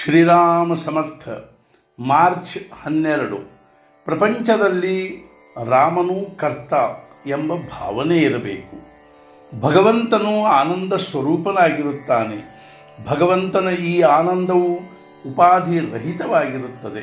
ಶ್ರೀರಾಮ ಸಮರ್ಥ March ಹನ್ನೆರಡು ಪ್ರಪಂಚದಲ್ಲಿ ರಾಮನು ಕರ್ತ ಎಂಬ ಭಾವನೆ ಇರಬೇಕು ಭಗವಂತನು ಆನಂದ ಸ್ವರೂಪನಾಗಿರುತ್ತಾನೆ ಭಗವಂತನ ಈ ಆನಂದವು ಉಪಾಧಿ ರಹಿತವಾಗಿರುತ್ತದೆ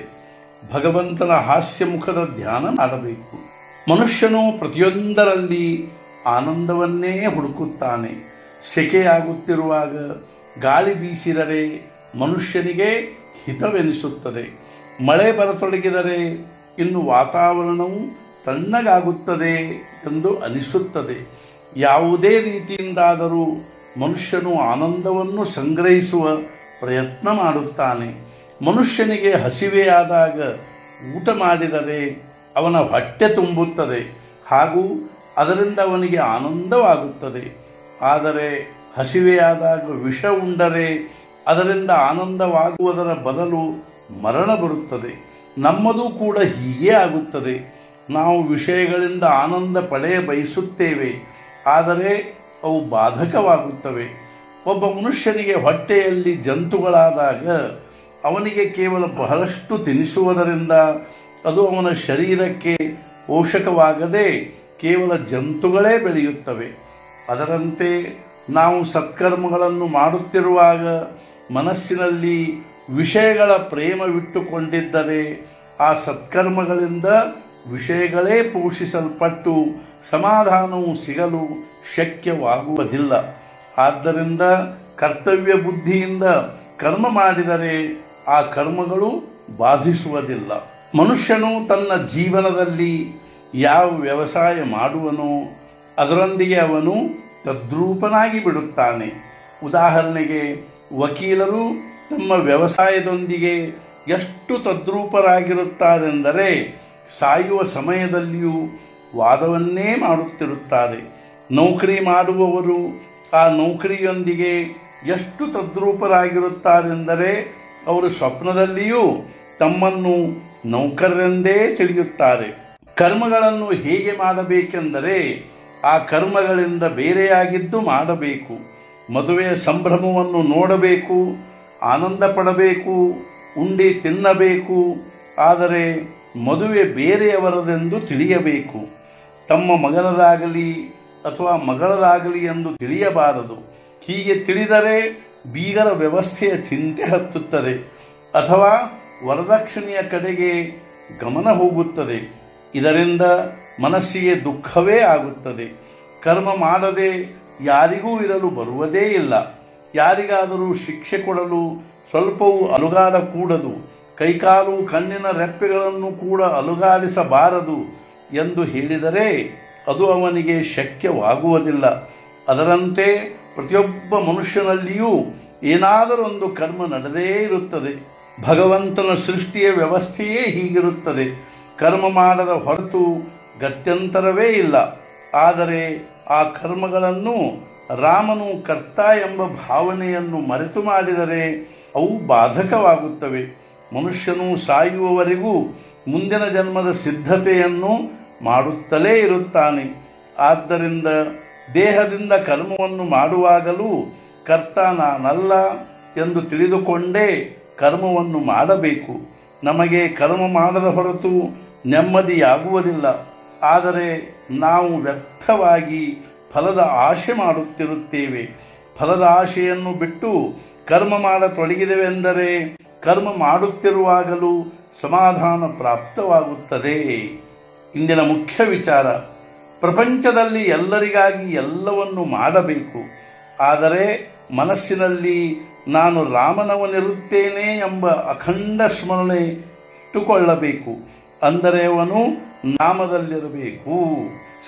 ಭಗವಂತನ ಹಾಸ್ಯ ಮುಖದ ಧ್ಯಾನ ಮಾಡಬೇಕು ಮನುಷ್ಯನು ಪ್ರತಿಯೊಂದರಲ್ಲಿ ಆನಂದವನ್ನೇ ಹುಡುಕುತ್ತಾನೆ ಸೆಕೆಯಾಗುತ್ತಿರುವಾಗ ಗಾಳಿ ಬೀಸಿದರೆ ಮನುಷ್ಯನಿಗೆ ಹಿತವೆನಿಸುತ್ತದೆ ಮಳೆ ಬರತೊಡಗಿದರೆ ಇನ್ನು ವಾತಾವರಣವು ತಣ್ಣಗಾಗುತ್ತದೆ ಎಂದು ಅನಿಸುತ್ತದೆ ಯಾವುದೇ ರೀತಿಯಿಂದಾದರೂ ಮನುಷ್ಯನು ಆನಂದವನ್ನು ಸಂಗ್ರಹಿಸುವ ಪ್ರಯತ್ನ ಮಾಡುತ್ತಾನೆ ಮನುಷ್ಯನಿಗೆ ಹಸಿವೆಯಾದಾಗ ಊಟ ಮಾಡಿದರೆ ಅವನ ಹೊಟ್ಟೆ ತುಂಬುತ್ತದೆ ಹಾಗೂ ಅದರಿಂದ ಅವನಿಗೆ ಆನಂದವಾಗುತ್ತದೆ ಆದರೆ ಹಸಿವೆಯಾದಾಗ ವಿಷ ಉಂಡರೆ ಅದರಿಂದ ಆನಂದವಾಗುವುದರ ಬದಲು ಮರಣ ಬರುತ್ತದೆ ನಮ್ಮದು ಕೂಡ ಹೀಗೆ ಆಗುತ್ತದೆ ನಾವು ವಿಷಯಗಳಿಂದ ಆನಂದ ಪಡೆಯ ಬಯಸುತ್ತೇವೆ ಆದರೆ ಅವು ಬಾಧಕವಾಗುತ್ತವೆ ಒಬ್ಬ ಮನುಷ್ಯನಿಗೆ ಹೊಟ್ಟೆಯಲ್ಲಿ ಜಂತುಗಳಾದಾಗ ಅವನಿಗೆ ಕೇವಲ ಬಹಳಷ್ಟು ತಿನ್ನಿಸುವುದರಿಂದ ಅದು ಅವನ ಶರೀರಕ್ಕೆ ಪೋಷಕವಾಗದೆ ಕೇವಲ ಜಂತುಗಳೇ ಬೆಳೆಯುತ್ತವೆ ಅದರಂತೆ ನಾವು ಸತ್ಕರ್ಮಗಳನ್ನು ಮಾಡುತ್ತಿರುವಾಗ ಮನಸ್ಸಿನಲ್ಲಿ ವಿಷಯಗಳ ಪ್ರೇಮವಿಟ್ಟುಕೊಂಡಿದ್ದರೆ ಆ ಸತ್ಕರ್ಮಗಳಿಂದ ವಿಷಯಗಳೇ ಪೋಷಿಸಲ್ಪಟ್ಟು ಸಮಾಧಾನವು ಸಿಗಲು ಶಕ್ಯವಾಗುವುದಿಲ್ಲ ಆದ್ದರಿಂದ ಕರ್ತವ್ಯ ಬುದ್ಧಿಯಿಂದ ಕರ್ಮ ಮಾಡಿದರೆ ಆ ಕರ್ಮಗಳು ಬಾಧಿಸುವುದಿಲ್ಲ ಮನುಷ್ಯನು ತನ್ನ ಜೀವನದಲ್ಲಿ ಯಾವ ವ್ಯವಸಾಯ ಮಾಡುವನೋ ಅದರೊಂದಿಗೆ ಅವನು ತದ್ರೂಪನಾಗಿ ಬಿಡುತ್ತಾನೆ ಉದಾಹರಣೆಗೆ ವಕೀಲರು ತಮ್ಮ ವ್ಯವಸಾಯದೊಂದಿಗೆ ಎಷ್ಟು ತದ್ರೂಪರಾಗಿರುತ್ತಾರೆಂದರೆ ಸಾಯುವ ಸಮಯದಲ್ಲಿಯೂ ವಾದವನ್ನೇ ಮಾಡುತ್ತಿರುತ್ತಾರೆ ನೌಕರಿ ಮಾಡುವವರು ಆ ನೌಕರಿಯೊಂದಿಗೆ ಎಷ್ಟು ತದ್ರೂಪರಾಗಿರುತ್ತಾರೆಂದರೆ ಅವರು ಸ್ವಪ್ನದಲ್ಲಿಯೂ ತಮ್ಮನ್ನು ನೌಕರರೆಂದೇ ತಿಳಿಯುತ್ತಾರೆ ಕರ್ಮಗಳನ್ನು ಹೇಗೆ ಮಾಡಬೇಕೆಂದರೆ ಆ ಕರ್ಮಗಳಿಂದ ಬೇರೆಯಾಗಿದ್ದು ಮಾಡಬೇಕು ಮದುವೆಯ ಸಂಭ್ರಮವನ್ನು ನೋಡಬೇಕು ಆನಂದ ಪಡಬೇಕು ಉಂಡಿ ತಿನ್ನಬೇಕು ಆದರೆ ಮದುವೆ ಬೇರೆಯವರದೆಂದು ತಿಳಿಯಬೇಕು ತಮ್ಮ ಮಗನದಾಗಲಿ ಅಥವಾ ಮಗಳದಾಗಲಿ ಎಂದು ತಿಳಿಯಬಾರದು ಹೀಗೆ ತಿಳಿದರೆ ಬೀಗರ ವ್ಯವಸ್ಥೆಯ ಚಿಂತೆ ಹತ್ತುತ್ತದೆ ಅಥವಾ ವರದಕ್ಷಿಣೆಯ ಕಡೆಗೆ ಗಮನ ಹೋಗುತ್ತದೆ ಇದರಿಂದ ಮನಸ್ಸಿಗೆ ದುಃಖವೇ ಆಗುತ್ತದೆ ಕರ್ಮ ಮಾಡದೆ ಯಾರಿಗೂ ಇರಲು ಬರುವುದೇ ಇಲ್ಲ ಯಾರಿಗಾದರೂ ಶಿಕ್ಷೆ ಕೊಡಲು ಸ್ವಲ್ಪವೂ ಅಲುಗಾಡಕೂಡದು ಕೈಕಾಲು ಕಣ್ಣಿನ ರೆಪ್ಪೆಗಳನ್ನು ಕೂಡ ಅಲುಗಾಡಿಸಬಾರದು ಎಂದು ಹೇಳಿದರೆ ಅದು ಅವನಿಗೆ ಶಕ್ಯವಾಗುವುದಿಲ್ಲ ಅದರಂತೆ ಪ್ರತಿಯೊಬ್ಬ ಮನುಷ್ಯನಲ್ಲಿಯೂ ಏನಾದರೊಂದು ಕರ್ಮ ನಡೆದೇ ಇರುತ್ತದೆ ಭಗವಂತನ ಸೃಷ್ಟಿಯ ವ್ಯವಸ್ಥೆಯೇ ಹೀಗಿರುತ್ತದೆ ಕರ್ಮ ಮಾಡದ ಹೊರತು ಗತ್ಯಂತರವೇ ಇಲ್ಲ ಆದರೆ ಆ ಕರ್ಮಗಳನ್ನು ರಾಮನು ಕರ್ತ ಎಂಬ ಭಾವನೆಯನ್ನು ಮರೆತು ಮಾಡಿದರೆ ಅವು ಬಾಧಕವಾಗುತ್ತವೆ ಮನುಷ್ಯನು ಸಾಯುವವರೆಗೂ ಮುಂದಿನ ಜನ್ಮದ ಸಿದ್ಧತೆಯನ್ನು ಮಾಡುತ್ತಲೇ ಇರುತ್ತಾನೆ ಆದ್ದರಿಂದ ದೇಹದಿಂದ ಕರ್ಮವನ್ನು ಮಾಡುವಾಗಲೂ ಕರ್ತ ನಾನಲ್ಲ ಎಂದು ತಿಳಿದುಕೊಂಡೇ ಕರ್ಮವನ್ನು ಮಾಡಬೇಕು ನಮಗೆ ಕರ್ಮ ಮಾಡದ ಹೊರತು ನೆಮ್ಮದಿಯಾಗುವುದಿಲ್ಲ ಆದರೆ ನಾವು ವ್ಯರ್ಥವಾಗಿ ಫಲದ ಆಶೆ ಮಾಡುತ್ತಿರುತ್ತೇವೆ ಫಲದ ಆಶೆಯನ್ನು ಬಿಟ್ಟು ಕರ್ಮ ಮಾಡತೊಡಗಿದೆವೆಂದರೆ ಕರ್ಮ ಮಾಡುತ್ತಿರುವಾಗಲೂ ಸಮಾಧಾನ ಪ್ರಾಪ್ತವಾಗುತ್ತದೆ ಇಂದಿನ ಮುಖ್ಯ ವಿಚಾರ ಪ್ರಪಂಚದಲ್ಲಿ ಎಲ್ಲರಿಗಾಗಿ ಎಲ್ಲವನ್ನು ಮಾಡಬೇಕು ಆದರೆ ಮನಸ್ಸಿನಲ್ಲಿ ನಾನು ರಾಮನವನಿರುತ್ತೇನೆ ಎಂಬ ಅಖಂಡ ಸ್ಮರಣೆ ಇಟ್ಟುಕೊಳ್ಳಬೇಕು ಅಂದರೆ ಅವನು ನಾಮದಲ್ಲಿರಬೇಕು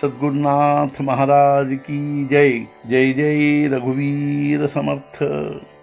ಸದ್ಗುರುನಾಥ ಮಹಾರಾಜ್ ಕಿ ಜೈ ಜೈ ಜೈ ರಘುವೀರ ಸಮರ್ಥ